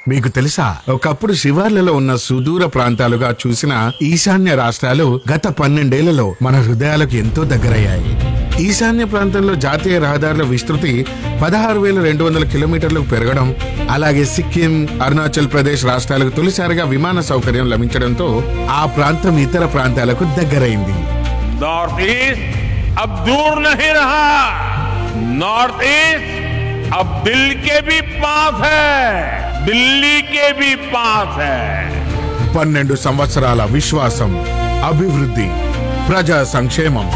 మీకు తెలుసా ఒకప్పుడు శివార్లలో ఉన్న సుదూర ప్రాంతాలుగా చూసిన ఈశాన్య రాష్ట్రాలు గత పన్నెండేళ్లలో మన హృదయాలకు ఎంతో దగ్గరయ్యాయి ఈశాన్య ప్రాంతంలో జాతీయ రహదారుల విస్తృతి పదహారు వేల రెండు వందల కిలోమీటర్లకు పెరగడం అలాగే సిక్కిం అరుణాచల్ ప్రదేశ్ రాష్ట్రాలకు తొలిసారిగా విమాన సౌకర్యం లభించడంతో ఆ ప్రాంతం ఇతర ప్రాంతాలకు దగ్గరైంది नॉर्थ ईस्ट अब दूर नहीं रहा नॉर्थ ईस्ट अब दिल के भी पास है दिल्ली के भी पास है పన్నెండు సంవత్సరాల విశ్వాసం అభివృద్ధి ప్రజా సంక్షేమం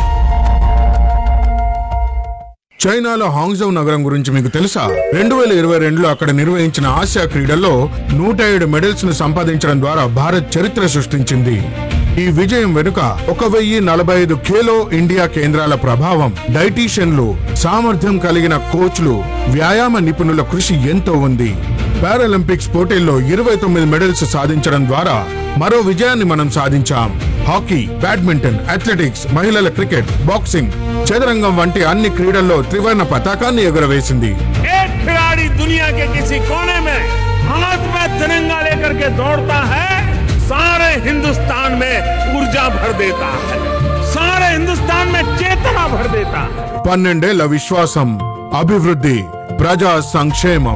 చైనాలో హాంగ్జౌ నగరం గురించి మీకు తెలుసా రెండు వేల ఇరవై రెండులో అక్కడ నిర్వహించిన ఆసియా క్రీడల్లో నూట ఏడు మెడల్స్ ను సంపాదించడం ద్వారా భారత్ చరిత్ర సృష్టించింది ఈ విజయం వెనుక ఒక వెయ్యి నలభై ఐదు ఖేలో ఇండియా కేంద్రాల ప్రభావం డైటీషియన్లు సామర్థ్యం కలిగిన కోచ్లు వ్యాయామ నిపుణుల కృషి ఎంతో ఉంది పారాలింపిక్స్ పోటీల్లో ఇరవై తొమ్మిది మెడల్స్ సాధించడం ద్వారా మరో విజయాన్ని మనం సాధించాం హాకీ బ్యాడ్మింటన్ అథ్లెటిక్స్ మహిళల క్రికెట్ బాక్సింగ్ చదరంగం వంటి అన్ని క్రీడల్లో త్రివర్ణ పతాకాన్ని ఎగురవేసింది एक खिलाड़ी दुनिया के किसी कोने में हाथ में तिरंगा लेकर के दौड़ता है सारे हिंदुस्तान में ऊर्जा भर देता है सारे हिंदुस्तान में चेतना भर देता है పన్నెండేళ్ల విశ్వాసం అభివృద్ధి ప్రజా సంక్షేమం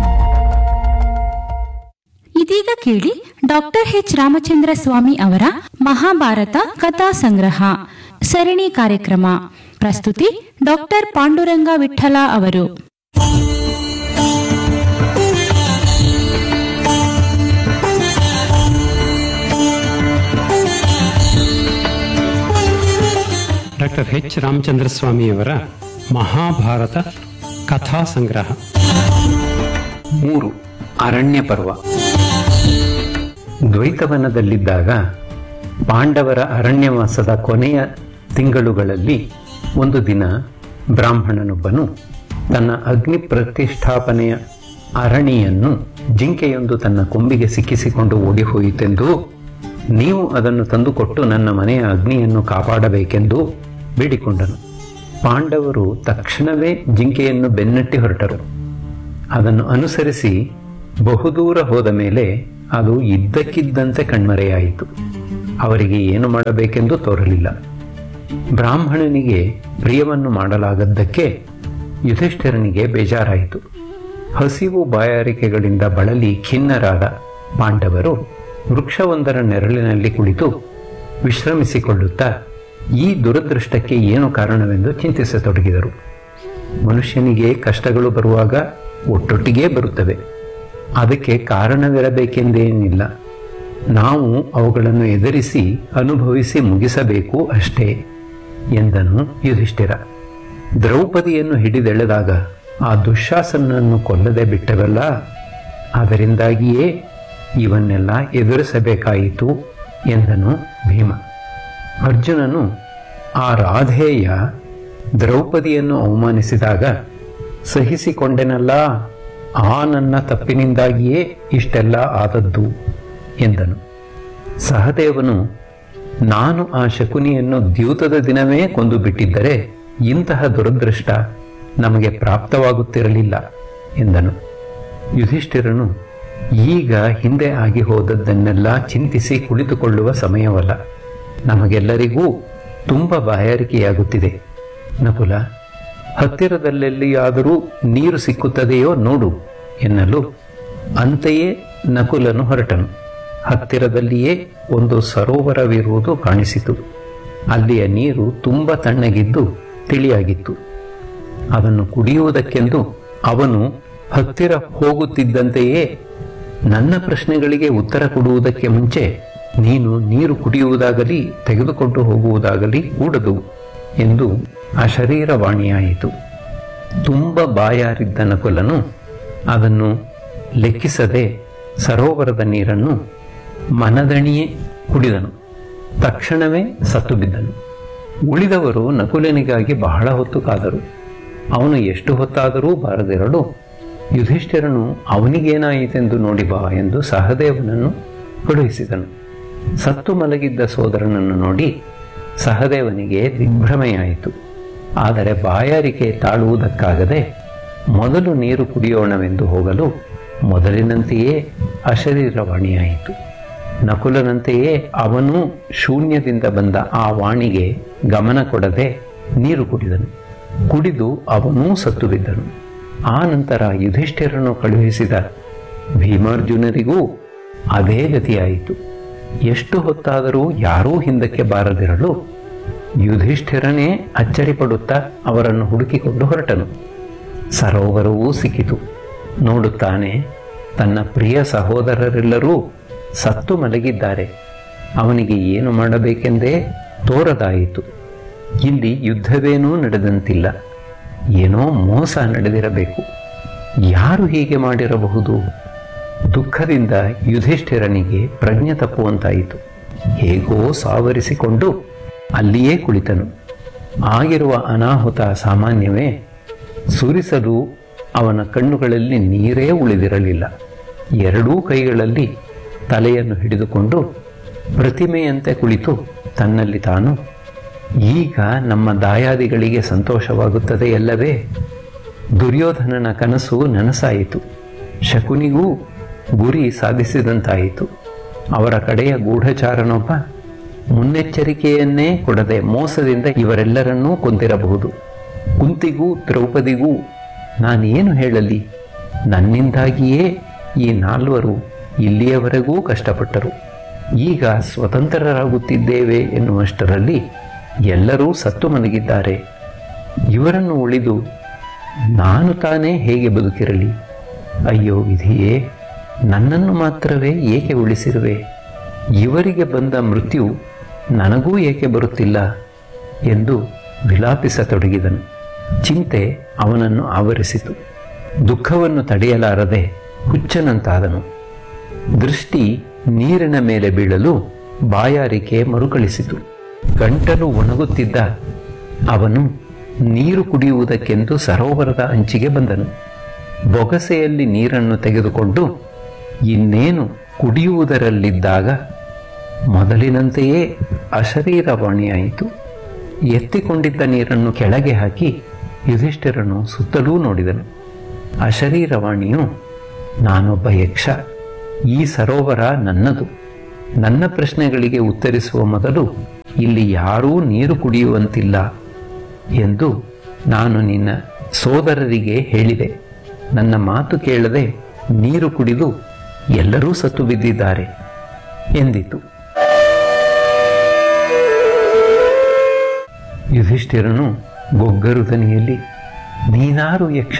ಇದೀಗ ಕೇಳಿ ಡಾಕ್ಟರ್ ಎಚ್ ರಾಮಚಂದ್ರ ಸ್ವಾಮಿ ಅವರ ಮಹಾಭಾರತ ಕಥಾ ಸಂಗ್ರಹ ಸರಣಿ ಕಾರ್ಯಕ್ರಮ ಪ್ರಸ್ತುತಿ ಡಾಕ್ಟರ್ ಪಾಂಡುರಂಗ ವಿಠಲ ಅವರು ಡಾಕ್ಟರ್ ಎಚ್ ರಾಮಚಂದ್ರ ಸ್ವಾಮಿಯವರ ಮಹಾಭಾರತ ಕಥಾ ಸಂಗ್ರಹ ಮೂರು ಅರಣ್ಯ ಪರ್ವ ದ್ವೈತವನದಲ್ಲಿದ್ದಾಗ ಪಾಂಡವರ ಅರಣ್ಯವಾಸದ ಕೊನೆಯ ತಿಂಗಳುಗಳಲ್ಲಿ ಒಂದು ದಿನ ಬ್ರಾಹ್ಮಣನೊಬ್ಬನು ತನ್ನ ಅಗ್ನಿ ಪ್ರತಿಷ್ಠಾಪನೆಯ ಅರಣಿಯನ್ನು ಜಿಂಕೆಯೊಂದು ತನ್ನ ಕೊಂಬಿಗೆ ಸಿಕ್ಕಿಸಿಕೊಂಡು ಓಡಿಹೋಯಿತೆಂದು ನೀವು ಅದನ್ನು ತಂದುಕೊಟ್ಟು ನನ್ನ ಮನೆಯ ಅಗ್ನಿಯನ್ನು ಕಾಪಾಡಬೇಕೆಂದು ಬೇಡಿಕೊಂಡನು ಪಾಂಡವರು ತಕ್ಷಣವೇ ಜಿಂಕೆಯನ್ನು ಬೆನ್ನಟ್ಟಿ ಹೊರಟರು ಅದನ್ನು ಅನುಸರಿಸಿ ಬಹುದೂರ ಹೋದ ಮೇಲೆ ಅದು ಇದ್ದಕ್ಕಿದ್ದಂತೆ ಕಣ್ಮರೆಯಾಯಿತು ಅವರಿಗೆ ಏನು ಮಾಡಬೇಕೆಂದು ತೋರಲಿಲ್ಲ ಬ್ರಾಹ್ಮಣನಿಗೆ ಪ್ರಿಯವನ್ನು ಮಾಡಲಾಗದ್ದಕ್ಕೆ ಯುಧಿಷ್ಠಿರನಿಗೆ ಬೇಜಾರಾಯಿತು ಹಸಿವು ಬಾಯಾರಿಕೆಗಳಿಂದ ಬಳಲಿ ಖಿನ್ನರಾದ ಪಾಂಡವರು ವೃಕ್ಷವೊಂದರ ನೆರಳಿನಲ್ಲಿ ಕುಳಿತು ವಿಶ್ರಮಿಸಿಕೊಳ್ಳುತ್ತಾ ಈ ದುರದೃಷ್ಟಕ್ಕೆ ಏನು ಕಾರಣವೆಂದು ಚಿಂತಿಸತೊಡಗಿದರು ಮನುಷ್ಯನಿಗೆ ಕಷ್ಟಗಳು ಬರುವಾಗ ಒಟ್ಟೊಟ್ಟಿಗೇ ಬರುತ್ತವೆ ಅದಕ್ಕೆ ಕಾರಣವಿರಬೇಕೆಂದೇನಿಲ್ಲ ನಾವು ಅವುಗಳನ್ನು ಎದುರಿಸಿ ಅನುಭವಿಸಿ ಮುಗಿಸಬೇಕು ಅಷ್ಟೇ ಎಂದನು ಯುಧಿಷ್ಠಿರ ದ್ರೌಪದಿಯನ್ನು ಹಿಡಿದೆಳೆದಾಗ ಆ ದುಶ್ಯಾಸನನ್ನು ಕೊಲ್ಲದೆ ಬಿಟ್ಟವಲ್ಲ ಅದರಿಂದಾಗಿಯೇ ಇವನ್ನೆಲ್ಲ ಎದುರಿಸಬೇಕಾಯಿತು ಎಂದನು ಭೀಮ ಅರ್ಜುನನು ಆ ರಾಧೇಯ ದ್ರೌಪದಿಯನ್ನು ಅವಮಾನಿಸಿದಾಗ ಸಹಿಸಿಕೊಂಡೆನಲ್ಲ ಆ ನನ್ನ ತಪ್ಪಿನಿಂದಾಗಿಯೇ ಇಷ್ಟೆಲ್ಲ ಆದದ್ದು ಎಂದನು ಸಹದೇವನು ನಾನು ಆ ಶಕುನಿಯನ್ನು ದ್ಯೂತದ ದಿನವೇ ಕೊಂದು ಬಿಟ್ಟಿದ್ದರೆ ಇಂತಹ ದುರದೃಷ್ಟ ನಮಗೆ ಪ್ರಾಪ್ತವಾಗುತ್ತಿರಲಿಲ್ಲ ಎಂದನು ಯುಧಿಷ್ಠಿರನು ಈಗ ಹಿಂದೆ ಆಗಿ ಹೋದದ್ದನ್ನೆಲ್ಲ ಚಿಂತಿಸಿ ಕುಳಿತುಕೊಳ್ಳುವ ಸಮಯವಲ್ಲ ನಮಗೆಲ್ಲರಿಗೂ ತುಂಬ ಬಾಯಾರಿಕೆಯಾಗುತ್ತಿದೆ ನಕುಲ ಹತ್ತಿರದಲ್ಲೆಲ್ಲಿಯಾದರೂ ನೀರು ಸಿಕ್ಕುತ್ತದೆಯೋ ನೋಡು ಎನ್ನಲು ಅಂತೆಯೇ ನಕುಲನು ಹೊರಟನು ಹತ್ತಿರದಲ್ಲಿಯೇ ಒಂದು ಸರೋವರವಿರುವುದು ಕಾಣಿಸಿತು ಅಲ್ಲಿಯ ನೀರು ತುಂಬ ತಣ್ಣಗಿದ್ದು ತಿಳಿಯಾಗಿತ್ತು ಅದನ್ನು ಕುಡಿಯುವುದಕ್ಕೆಂದು ಅವನು ಹತ್ತಿರ ಹೋಗುತ್ತಿದ್ದಂತೆಯೇ ನನ್ನ ಪ್ರಶ್ನೆಗಳಿಗೆ ಉತ್ತರ ಕೊಡುವುದಕ್ಕೆ ಮುಂಚೆ ನೀನು ನೀರು ಕುಡಿಯುವುದಾಗಲಿ ತೆಗೆದುಕೊಂಡು ಹೋಗುವುದಾಗಲಿ ಕೂಡದು ಎಂದು ಅಶರೀರವಾಣಿಯಾಯಿತು ತುಂಬ ಬಾಯಾರಿದ್ದ ನಕುಲನು ಅದನ್ನು ಲೆಕ್ಕಿಸದೆ ಸರೋವರದ ನೀರನ್ನು ಮನದಣಿಯೇ ಕುಡಿದನು ತಕ್ಷಣವೇ ಸತ್ತು ಬಿದ್ದನು ಉಳಿದವರು ನಕುಲನಿಗಾಗಿ ಬಹಳ ಹೊತ್ತು ಕಾದರು ಅವನು ಎಷ್ಟು ಹೊತ್ತಾದರೂ ಬಾರದಿರಲು ಯುಧಿಷ್ಠಿರನು ಅವನಿಗೇನಾಯಿತೆಂದು ನೋಡಿ ಬಾ ಎಂದು ಸಹದೇವನನ್ನು ಕಳುಹಿಸಿದನು ಸತ್ತು ಮಲಗಿದ್ದ ಸೋದರನನ್ನು ನೋಡಿ ಸಹದೇವನಿಗೆ ದಿಗ್ಭ್ರಮೆಯಾಯಿತು ಆದರೆ ಬಾಯಾರಿಕೆ ತಾಳುವುದಕ್ಕಾಗದೆ ಮೊದಲು ನೀರು ಕುಡಿಯೋಣವೆಂದು ಹೋಗಲು ಮೊದಲಿನಂತೆಯೇ ಅಶರೀರವಾಣಿಯಾಯಿತು ನಕುಲನಂತೆಯೇ ಅವನು ಶೂನ್ಯದಿಂದ ಬಂದ ಆ ವಾಣಿಗೆ ಗಮನ ಕೊಡದೆ ನೀರು ಕುಡಿದನು ಕುಡಿದು ಅವನೂ ಸತ್ತು ಬಿದ್ದನು ಆ ನಂತರ ಯುಧಿಷ್ಠಿರನು ಕಳುಹಿಸಿದ ಭೀಮಾರ್ಜುನರಿಗೂ ಅದೇ ಗತಿಯಾಯಿತು ಎಷ್ಟು ಹೊತ್ತಾದರೂ ಯಾರೂ ಹಿಂದಕ್ಕೆ ಬಾರದಿರಲು ಯುಧಿಷ್ಠಿರನೇ ಅಚ್ಚರಿಪಡುತ್ತಾ ಅವರನ್ನು ಹುಡುಕಿಕೊಂಡು ಹೊರಟನು ಸರೋವರವೂ ಸಿಕ್ಕಿತು ನೋಡುತ್ತಾನೆ ತನ್ನ ಪ್ರಿಯ ಸಹೋದರರೆಲ್ಲರೂ ಸತ್ತು ಮಲಗಿದ್ದಾರೆ ಅವನಿಗೆ ಏನು ಮಾಡಬೇಕೆಂದೇ ತೋರದಾಯಿತು ಇಲ್ಲಿ ಯುದ್ಧವೇನೂ ನಡೆದಂತಿಲ್ಲ ಏನೋ ಮೋಸ ನಡೆದಿರಬೇಕು ಯಾರು ಹೀಗೆ ಮಾಡಿರಬಹುದು ದುಃಖದಿಂದ ಯುಧಿಷ್ಠಿರನಿಗೆ ಪ್ರಜ್ಞೆ ತಪ್ಪುವಂತಾಯಿತು ಹೇಗೋ ಸಾವರಿಸಿಕೊಂಡು ಅಲ್ಲಿಯೇ ಕುಳಿತನು ಆಗಿರುವ ಅನಾಹುತ ಸಾಮಾನ್ಯವೇ ಸುರಿಸಲು ಅವನ ಕಣ್ಣುಗಳಲ್ಲಿ ನೀರೇ ಉಳಿದಿರಲಿಲ್ಲ ಎರಡೂ ಕೈಗಳಲ್ಲಿ ತಲೆಯನ್ನು ಹಿಡಿದುಕೊಂಡು ಪ್ರತಿಮೆಯಂತೆ ಕುಳಿತು ತನ್ನಲ್ಲಿ ತಾನು ಈಗ ನಮ್ಮ ದಾಯಾದಿಗಳಿಗೆ ಸಂತೋಷವಾಗುತ್ತದೆ ಎಲ್ಲವೇ ದುರ್ಯೋಧನನ ಕನಸು ನನಸಾಯಿತು ಶಕುನಿಗೂ ಗುರಿ ಸಾಧಿಸಿದಂತಾಯಿತು ಅವರ ಕಡೆಯ ಗೂಢಚಾರನೊಬ್ಬ ಮುನ್ನೆಚ್ಚರಿಕೆಯನ್ನೇ ಕೊಡದೆ ಮೋಸದಿಂದ ಇವರೆಲ್ಲರನ್ನೂ ಕೊಂದಿರಬಹುದು ಕುಂತಿಗೂ ದ್ರೌಪದಿಗೂ ನಾನೇನು ಹೇಳಲಿ ನನ್ನಿಂದಾಗಿಯೇ ಈ ನಾಲ್ವರು ಇಲ್ಲಿಯವರೆಗೂ ಕಷ್ಟಪಟ್ಟರು ಈಗ ಸ್ವತಂತ್ರರಾಗುತ್ತಿದ್ದೇವೆ ಎನ್ನುವಷ್ಟರಲ್ಲಿ ಎಲ್ಲರೂ ಸತ್ತು ಮಲಗಿದ್ದಾರೆ ಇವರನ್ನು ಉಳಿದು ನಾನು ತಾನೇ ಹೇಗೆ ಬದುಕಿರಲಿ ಅಯ್ಯೋ ವಿಧಿಯೇ ನನ್ನನ್ನು ಮಾತ್ರವೇ ಏಕೆ ಉಳಿಸಿರುವೆ ಇವರಿಗೆ ಬಂದ ಮೃತ್ಯು ನನಗೂ ಏಕೆ ಬರುತ್ತಿಲ್ಲ ಎಂದು ವಿಲಾಪಿಸತೊಡಗಿದನು ಚಿಂತೆ ಅವನನ್ನು ಆವರಿಸಿತು ದುಃಖವನ್ನು ತಡೆಯಲಾರದೆ ಹುಚ್ಚನಂತಾದನು ದೃಷ್ಟಿ ನೀರಿನ ಮೇಲೆ ಬೀಳಲು ಬಾಯಾರಿಕೆ ಮರುಕಳಿಸಿತು ಗಂಟಲು ಒಣಗುತ್ತಿದ್ದ ಅವನು ನೀರು ಕುಡಿಯುವುದಕ್ಕೆಂದು ಸರೋವರದ ಅಂಚಿಗೆ ಬಂದನು ಬೊಗಸೆಯಲ್ಲಿ ನೀರನ್ನು ತೆಗೆದುಕೊಂಡು ಇನ್ನೇನು ಕುಡಿಯುವುದರಲ್ಲಿದ್ದಾಗ ಮೊದಲಿನಂತೆಯೇ ಅಶರೀರವಾಣಿಯಾಯಿತು ಎತ್ತಿಕೊಂಡಿದ್ದ ನೀರನ್ನು ಕೆಳಗೆ ಹಾಕಿ ಯುಧಿಷ್ಠಿರನು ಸುತ್ತಲೂ ನೋಡಿದನು ಅಶರೀರವಾಣಿಯು ನಾನೊಬ್ಬ ಯಕ್ಷ ಈ ಸರೋವರ ನನ್ನದು ನನ್ನ ಪ್ರಶ್ನೆಗಳಿಗೆ ಉತ್ತರಿಸುವ ಮೊದಲು ಇಲ್ಲಿ ಯಾರೂ ನೀರು ಕುಡಿಯುವಂತಿಲ್ಲ ಎಂದು ನಾನು ನಿನ್ನ ಸೋದರರಿಗೆ ಹೇಳಿದೆ ನನ್ನ ಮಾತು ಕೇಳದೆ ನೀರು ಕುಡಿದು ಎಲ್ಲರೂ ಸತ್ತು ಬಿದ್ದಿದ್ದಾರೆ ಎಂದಿತು ಯುಧಿಷ್ಠಿರನು ಗೊಗ್ಗರು ದನಿಯಲ್ಲಿ ನೀನಾರು ಯಕ್ಷ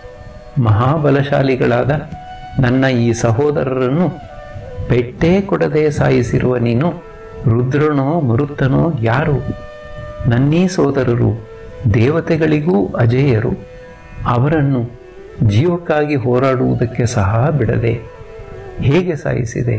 ಮಹಾಬಲಶಾಲಿಗಳಾದ ನನ್ನ ಈ ಸಹೋದರರನ್ನು ಪೆಟ್ಟೇ ಕೊಡದೆ ಸಾಯಿಸಿರುವ ನೀನು ರುದ್ರನೋ ಮರುತ್ತನೋ ಯಾರು ನನ್ನೀ ಸೋದರರು ದೇವತೆಗಳಿಗೂ ಅಜೇಯರು ಅವರನ್ನು ಜೀವಕ್ಕಾಗಿ ಹೋರಾಡುವುದಕ್ಕೆ ಸಹ ಬಿಡದೆ ಹೇಗೆ ಸಾಯಿಸಿದೆ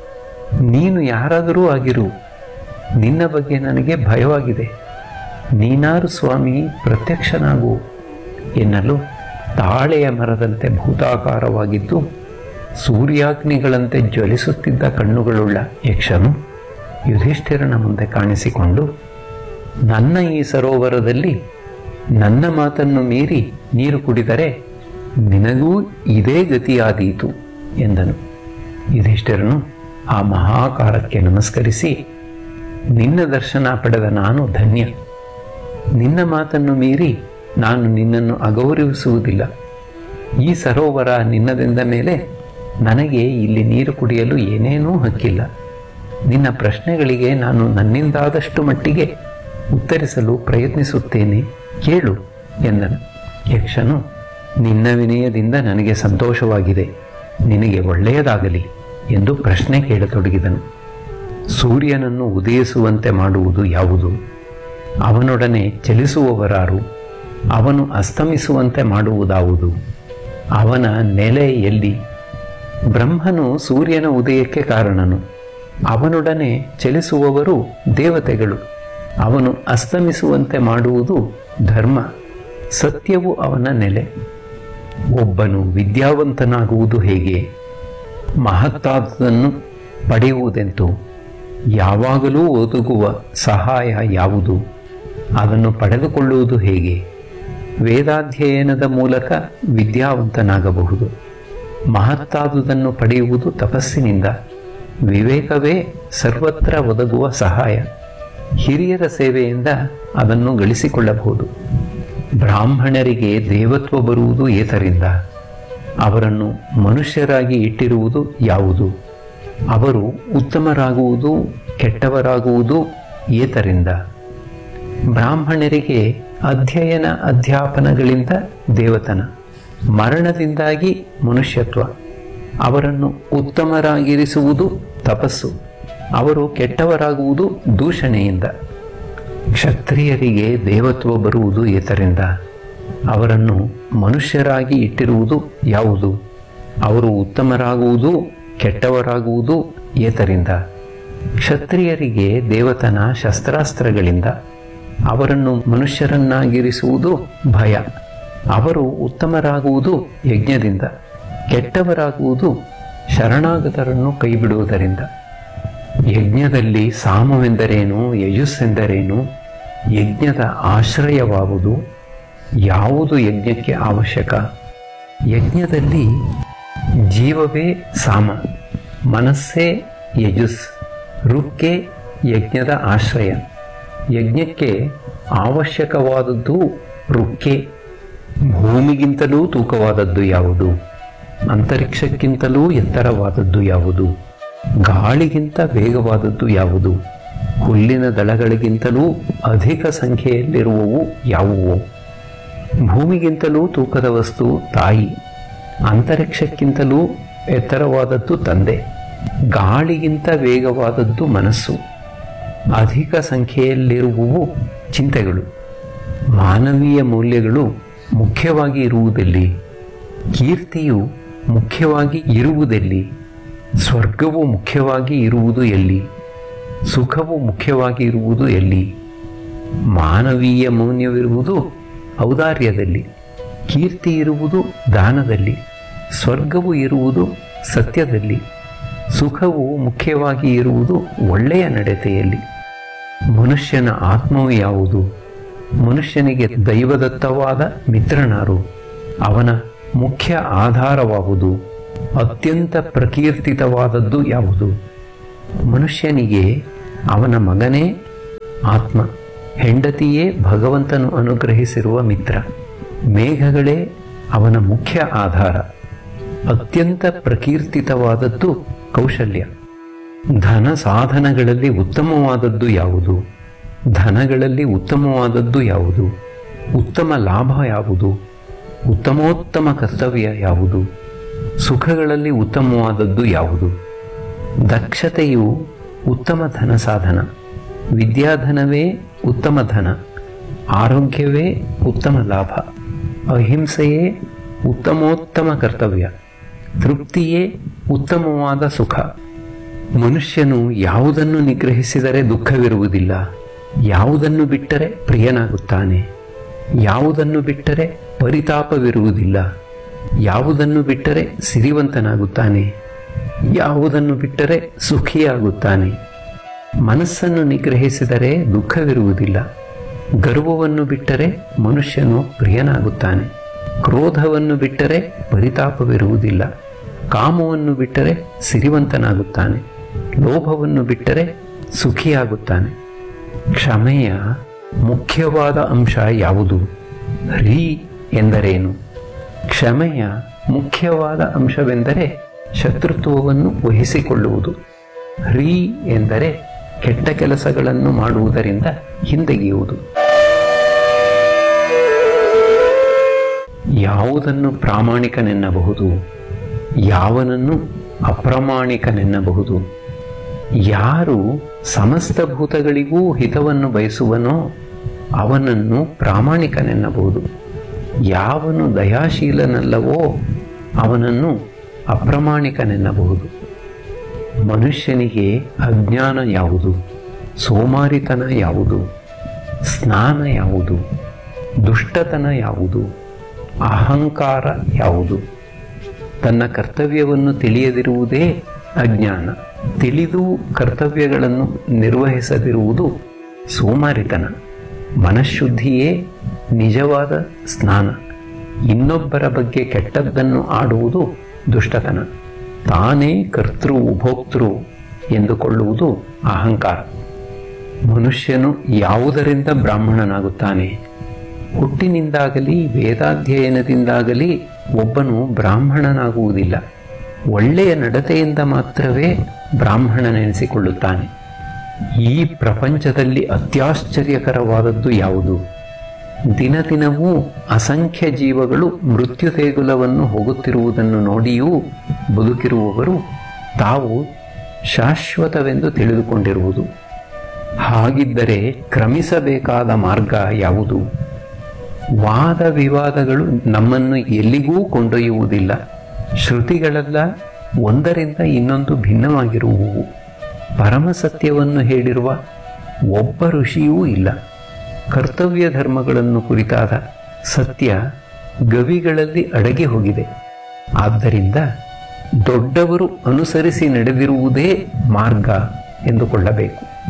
ನೀನು ಯಾರಾದರೂ ಆಗಿರು ನಿನ್ನ ಬಗ್ಗೆ ನನಗೆ ಭಯವಾಗಿದೆ ನೀನಾರು ಸ್ವಾಮಿ ಪ್ರತ್ಯಕ್ಷನಾಗು ಎನ್ನಲು ತಾಳೆಯ ಮರದಂತೆ ಭೂತಾಕಾರವಾಗಿದ್ದು ಸೂರ್ಯಾಗ್ನಿಗಳಂತೆ ಜ್ವಲಿಸುತ್ತಿದ್ದ ಕಣ್ಣುಗಳುಳ್ಳ ಯಕ್ಷನು ಯುಧಿಷ್ಠಿರನ ಮುಂದೆ ಕಾಣಿಸಿಕೊಂಡು ನನ್ನ ಈ ಸರೋವರದಲ್ಲಿ ನನ್ನ ಮಾತನ್ನು ಮೀರಿ ನೀರು ಕುಡಿದರೆ ನಿನಗೂ ಇದೇ ಗತಿಯಾದೀತು ಎಂದನು ಯುಧಿಷ್ಠಿರನು ಆ ಮಹಾಕಾರಕ್ಕೆ ನಮಸ್ಕರಿಸಿ ನಿನ್ನ ದರ್ಶನ ಪಡೆದ ನಾನು ಧನ್ಯ ನಿನ್ನ ಮಾತನ್ನು ಮೀರಿ ನಾನು ನಿನ್ನನ್ನು ಅಗೌರವಿಸುವುದಿಲ್ಲ ಈ ಸರೋವರ ನಿನ್ನದೆಂದ ಮೇಲೆ ನನಗೆ ಇಲ್ಲಿ ನೀರು ಕುಡಿಯಲು ಏನೇನೂ ಹಕ್ಕಿಲ್ಲ ನಿನ್ನ ಪ್ರಶ್ನೆಗಳಿಗೆ ನಾನು ನನ್ನಿಂದಾದಷ್ಟು ಮಟ್ಟಿಗೆ ಉತ್ತರಿಸಲು ಪ್ರಯತ್ನಿಸುತ್ತೇನೆ ಕೇಳು ಎಂದನು ಯಕ್ಷನು ನಿನ್ನ ವಿನಯದಿಂದ ನನಗೆ ಸಂತೋಷವಾಗಿದೆ ನಿನಗೆ ಒಳ್ಳೆಯದಾಗಲಿ ಎಂದು ಪ್ರಶ್ನೆ ಕೇಳತೊಡಗಿದನು ಸೂರ್ಯನನ್ನು ಉದಯಿಸುವಂತೆ ಮಾಡುವುದು ಯಾವುದು ಅವನೊಡನೆ ಚಲಿಸುವವರಾರು ಅವನು ಅಸ್ತಮಿಸುವಂತೆ ಮಾಡುವುದಾವುದು ಅವನ ನೆಲೆ ಎಲ್ಲಿ ಬ್ರಹ್ಮನು ಸೂರ್ಯನ ಉದಯಕ್ಕೆ ಕಾರಣನು ಅವನೊಡನೆ ಚಲಿಸುವವರು ದೇವತೆಗಳು ಅವನು ಅಸ್ತಮಿಸುವಂತೆ ಮಾಡುವುದು ಧರ್ಮ ಸತ್ಯವು ಅವನ ನೆಲೆ ಒಬ್ಬನು ವಿದ್ಯಾವಂತನಾಗುವುದು ಹೇಗೆ ಮಹತ್ತಾದದನ್ನು ಪಡೆಯುವುದೆಂತು ಯಾವಾಗಲೂ ಒದಗುವ ಸಹಾಯ ಯಾವುದು ಅದನ್ನು ಪಡೆದುಕೊಳ್ಳುವುದು ಹೇಗೆ ವೇದಾಧ್ಯಯನದ ಮೂಲಕ ವಿದ್ಯಾವಂತನಾಗಬಹುದು ಮಹತ್ತಾದುದನ್ನು ಪಡೆಯುವುದು ತಪಸ್ಸಿನಿಂದ ವಿವೇಕವೇ ಸರ್ವತ್ರ ಒದಗುವ ಸಹಾಯ ಹಿರಿಯರ ಸೇವೆಯಿಂದ ಅದನ್ನು ಗಳಿಸಿಕೊಳ್ಳಬಹುದು ಬ್ರಾಹ್ಮಣರಿಗೆ ದೇವತ್ವ ಬರುವುದು ಏತರಿಂದ ಅವರನ್ನು ಮನುಷ್ಯರಾಗಿ ಇಟ್ಟಿರುವುದು ಯಾವುದು ಅವರು ಉತ್ತಮರಾಗುವುದು ಕೆಟ್ಟವರಾಗುವುದು ಏತರಿಂದ ಬ್ರಾಹ್ಮಣರಿಗೆ ಅಧ್ಯಯನ ಅಧ್ಯಾಪನಗಳಿಂದ ದೇವತನ ಮರಣದಿಂದಾಗಿ ಮನುಷ್ಯತ್ವ ಅವರನ್ನು ಉತ್ತಮರಾಗಿರಿಸುವುದು ತಪಸ್ಸು ಅವರು ಕೆಟ್ಟವರಾಗುವುದು ದೂಷಣೆಯಿಂದ ಕ್ಷತ್ರಿಯರಿಗೆ ದೇವತ್ವ ಬರುವುದು ಏತರಿಂದ ಅವರನ್ನು ಮನುಷ್ಯರಾಗಿ ಇಟ್ಟಿರುವುದು ಯಾವುದು ಅವರು ಉತ್ತಮರಾಗುವುದು ಕೆಟ್ಟವರಾಗುವುದು ಏತರಿಂದ ಕ್ಷತ್ರಿಯರಿಗೆ ದೇವತನ ಶಸ್ತ್ರಾಸ್ತ್ರಗಳಿಂದ ಅವರನ್ನು ಮನುಷ್ಯರನ್ನಾಗಿರಿಸುವುದು ಭಯ ಅವರು ಉತ್ತಮರಾಗುವುದು ಯಜ್ಞದಿಂದ ಕೆಟ್ಟವರಾಗುವುದು ಶರಣಾಗತರನ್ನು ಕೈಬಿಡುವುದರಿಂದ ಯಜ್ಞದಲ್ಲಿ ಸಾಮವೆಂದರೇನು ಯಜಸ್ಸೆಂದರೇನು ಯಜ್ಞದ ಆಶ್ರಯವಾವುದು ಯಾವುದು ಯಜ್ಞಕ್ಕೆ ಅವಶ್ಯಕ ಯಜ್ಞದಲ್ಲಿ ಜೀವವೇ ಸಾಮ ಮನಸ್ಸೇ ಯಜುಸ್ ರುಕ್ಕೆ ಯಜ್ಞದ ಆಶ್ರಯ ಯಜ್ಞಕ್ಕೆ ಅವಶ್ಯಕವಾದದ್ದು ರುಕ್ಕೆ ಭೂಮಿಗಿಂತಲೂ ತೂಕವಾದದ್ದು ಯಾವುದು ಅಂತರಿಕ್ಷಕ್ಕಿಂತಲೂ ಎತ್ತರವಾದದ್ದು ಯಾವುದು ಗಾಳಿಗಿಂತ ವೇಗವಾದದ್ದು ಯಾವುದು ಹುಲ್ಲಿನ ದಳಗಳಿಗಿಂತಲೂ ಅಧಿಕ ಸಂಖ್ಯೆಯಲ್ಲಿರುವವು ಯಾವುವು ಭೂಮಿಗಿಂತಲೂ ತೂಕದ ವಸ್ತು ತಾಯಿ ಅಂತರಿಕ್ಷಕ್ಕಿಂತಲೂ ಎತ್ತರವಾದದ್ದು ತಂದೆ ಗಾಳಿಗಿಂತ ವೇಗವಾದದ್ದು ಮನಸ್ಸು ಅಧಿಕ ಸಂಖ್ಯೆಯಲ್ಲಿರುವವು ಚಿಂತೆಗಳು ಮಾನವೀಯ ಮೌಲ್ಯಗಳು ಮುಖ್ಯವಾಗಿ ಇರುವುದೆಲ್ಲಿ ಕೀರ್ತಿಯು ಮುಖ್ಯವಾಗಿ ಇರುವುದೆಲ್ಲಿ ಸ್ವರ್ಗವು ಮುಖ್ಯವಾಗಿ ಇರುವುದು ಎಲ್ಲಿ ಸುಖವು ಮುಖ್ಯವಾಗಿ ಇರುವುದು ಎಲ್ಲಿ ಮಾನವೀಯ ಮೌಲ್ಯವಿರುವುದು ಔದಾರ್ಯದಲ್ಲಿ ಕೀರ್ತಿ ಇರುವುದು ದಾನದಲ್ಲಿ ಸ್ವರ್ಗವು ಇರುವುದು ಸತ್ಯದಲ್ಲಿ ಸುಖವು ಮುಖ್ಯವಾಗಿ ಇರುವುದು ಒಳ್ಳೆಯ ನಡತೆಯಲ್ಲಿ ಮನುಷ್ಯನ ಆತ್ಮವು ಯಾವುದು ಮನುಷ್ಯನಿಗೆ ದೈವದತ್ತವಾದ ಮಿತ್ರನಾರು ಅವನ ಮುಖ್ಯ ಆಧಾರವಾವುದು ಅತ್ಯಂತ ಪ್ರಕೀರ್ತಿತವಾದದ್ದು ಯಾವುದು ಮನುಷ್ಯನಿಗೆ ಅವನ ಮಗನೇ ಆತ್ಮ ಹೆಂಡತಿಯೇ ಭಗವಂತನು ಅನುಗ್ರಹಿಸಿರುವ ಮಿತ್ರ ಮೇಘಗಳೇ ಅವನ ಮುಖ್ಯ ಆಧಾರ ಅತ್ಯಂತ ಪ್ರಕೀರ್ತಿತವಾದದ್ದು ಕೌಶಲ್ಯ ಧನ ಸಾಧನಗಳಲ್ಲಿ ಉತ್ತಮವಾದದ್ದು ಯಾವುದು ಧನಗಳಲ್ಲಿ ಉತ್ತಮವಾದದ್ದು ಯಾವುದು ಉತ್ತಮ ಲಾಭ ಯಾವುದು ಉತ್ತಮೋತ್ತಮ ಕರ್ತವ್ಯ ಯಾವುದು ಸುಖಗಳಲ್ಲಿ ಉತ್ತಮವಾದದ್ದು ಯಾವುದು ದಕ್ಷತೆಯು ಉತ್ತಮ ಧನ ಸಾಧನ ವಿದ್ಯಾಧನವೇ ಉತ್ತಮ ಧನ ಆರೋಗ್ಯವೇ ಉತ್ತಮ ಲಾಭ ಅಹಿಂಸೆಯೇ ಉತ್ತಮೋತ್ತಮ ಕರ್ತವ್ಯ ತೃಪ್ತಿಯೇ ಉತ್ತಮವಾದ ಸುಖ ಮನುಷ್ಯನು ಯಾವುದನ್ನು ನಿಗ್ರಹಿಸಿದರೆ ದುಃಖವಿರುವುದಿಲ್ಲ ಯಾವುದನ್ನು ಬಿಟ್ಟರೆ ಪ್ರಿಯನಾಗುತ್ತಾನೆ ಯಾವುದನ್ನು ಬಿಟ್ಟರೆ ಪರಿತಾಪವಿರುವುದಿಲ್ಲ ಯಾವುದನ್ನು ಬಿಟ್ಟರೆ ಸಿರಿವಂತನಾಗುತ್ತಾನೆ ಯಾವುದನ್ನು ಬಿಟ್ಟರೆ ಸುಖಿಯಾಗುತ್ತಾನೆ ಮನಸ್ಸನ್ನು ನಿಗ್ರಹಿಸಿದರೆ ದುಃಖವಿರುವುದಿಲ್ಲ ಗರ್ವವನ್ನು ಬಿಟ್ಟರೆ ಮನುಷ್ಯನು ಪ್ರಿಯನಾಗುತ್ತಾನೆ ಕ್ರೋಧವನ್ನು ಬಿಟ್ಟರೆ ಪರಿತಾಪವಿರುವುದಿಲ್ಲ ಕಾಮವನ್ನು ಬಿಟ್ಟರೆ ಸಿರಿವಂತನಾಗುತ್ತಾನೆ ಲೋಭವನ್ನು ಬಿಟ್ಟರೆ ಸುಖಿಯಾಗುತ್ತಾನೆ ಕ್ಷಮೆಯ ಮುಖ್ಯವಾದ ಅಂಶ ಯಾವುದು ರೀ ಎಂದರೇನು ಕ್ಷಮೆಯ ಮುಖ್ಯವಾದ ಅಂಶವೆಂದರೆ ಶತ್ರುತ್ವವನ್ನು ವಹಿಸಿಕೊಳ್ಳುವುದು ರೀ ಎಂದರೆ ಕೆಟ್ಟ ಕೆಲಸಗಳನ್ನು ಮಾಡುವುದರಿಂದ ಹಿಂದೆಗೆಯುವುದು ಯಾವುದನ್ನು ಪ್ರಾಮಾಣಿಕನೆನ್ನಬಹುದು ಯಾವನನ್ನು ಅಪ್ರಾಮಾಣಿಕನೆನ್ನಬಹುದು ಯಾರು ಸಮಸ್ತ ಭೂತಗಳಿಗೂ ಹಿತವನ್ನು ಬಯಸುವನೋ ಅವನನ್ನು ಪ್ರಾಮಾಣಿಕನೆನ್ನಬಹುದು ಯಾವನು ದಯಾಶೀಲನಲ್ಲವೋ ಅವನನ್ನು ಅಪ್ರಾಮಾಣಿಕನೆನ್ನಬಹುದು ಮನುಷ್ಯನಿಗೆ ಅಜ್ಞಾನ ಯಾವುದು ಸೋಮಾರಿತನ ಯಾವುದು ಸ್ನಾನ ಯಾವುದು ದುಷ್ಟತನ ಯಾವುದು ಅಹಂಕಾರ ಯಾವುದು ತನ್ನ ಕರ್ತವ್ಯವನ್ನು ತಿಳಿಯದಿರುವುದೇ ಅಜ್ಞಾನ ತಿಳಿದು ಕರ್ತವ್ಯಗಳನ್ನು ನಿರ್ವಹಿಸದಿರುವುದು ಸೋಮಾರಿತನ ಮನಃಶುದ್ಧಿಯೇ ನಿಜವಾದ ಸ್ನಾನ ಇನ್ನೊಬ್ಬರ ಬಗ್ಗೆ ಕೆಟ್ಟದ್ದನ್ನು ಆಡುವುದು ದುಷ್ಟತನ ತಾನೇ ಕರ್ತೃ ಉಭೋಕ್ತೃ ಎಂದುಕೊಳ್ಳುವುದು ಅಹಂಕಾರ ಮನುಷ್ಯನು ಯಾವುದರಿಂದ ಬ್ರಾಹ್ಮಣನಾಗುತ್ತಾನೆ ಹುಟ್ಟಿನಿಂದಾಗಲಿ ವೇದಾಧ್ಯಯನದಿಂದಾಗಲಿ ಒಬ್ಬನು ಬ್ರಾಹ್ಮಣನಾಗುವುದಿಲ್ಲ ಒಳ್ಳೆಯ ನಡತೆಯಿಂದ ಮಾತ್ರವೇ ಬ್ರಾಹ್ಮಣನೆನಿಸಿಕೊಳ್ಳುತ್ತಾನೆ ಈ ಪ್ರಪಂಚದಲ್ಲಿ ಅತ್ಯಾಶ್ಚರ್ಯಕರವಾದದ್ದು ಯಾವುದು ದಿನ ದಿನವೂ ಅಸಂಖ್ಯ ಜೀವಗಳು ಮೃತ್ಯು ದೇಗುಲವನ್ನು ಹೋಗುತ್ತಿರುವುದನ್ನು ನೋಡಿಯೂ ಬದುಕಿರುವವರು ತಾವು ಶಾಶ್ವತವೆಂದು ತಿಳಿದುಕೊಂಡಿರುವುದು ಹಾಗಿದ್ದರೆ ಕ್ರಮಿಸಬೇಕಾದ ಮಾರ್ಗ ಯಾವುದು ವಾದ ವಿವಾದಗಳು ನಮ್ಮನ್ನು ಎಲ್ಲಿಗೂ ಕೊಂಡೊಯ್ಯುವುದಿಲ್ಲ ಶ್ರುತಿಗಳೆಲ್ಲ ಒಂದರಿಂದ ಇನ್ನೊಂದು ಭಿನ್ನವಾಗಿರುವುವು ಪರಮ ಸತ್ಯವನ್ನು ಹೇಳಿರುವ ಒಬ್ಬ ಋಷಿಯೂ ಇಲ್ಲ ಕರ್ತವ್ಯ ಧರ್ಮಗಳನ್ನು ಕುರಿತಾದ ಸತ್ಯ ಗವಿಗಳಲ್ಲಿ ಅಡಗಿ ಹೋಗಿದೆ ಆದ್ದರಿಂದ ದೊಡ್ಡವರು ಅನುಸರಿಸಿ ನಡೆದಿರುವುದೇ ಮಾರ್ಗ ಎಂದುಕೊಳ್ಳಬೇಕು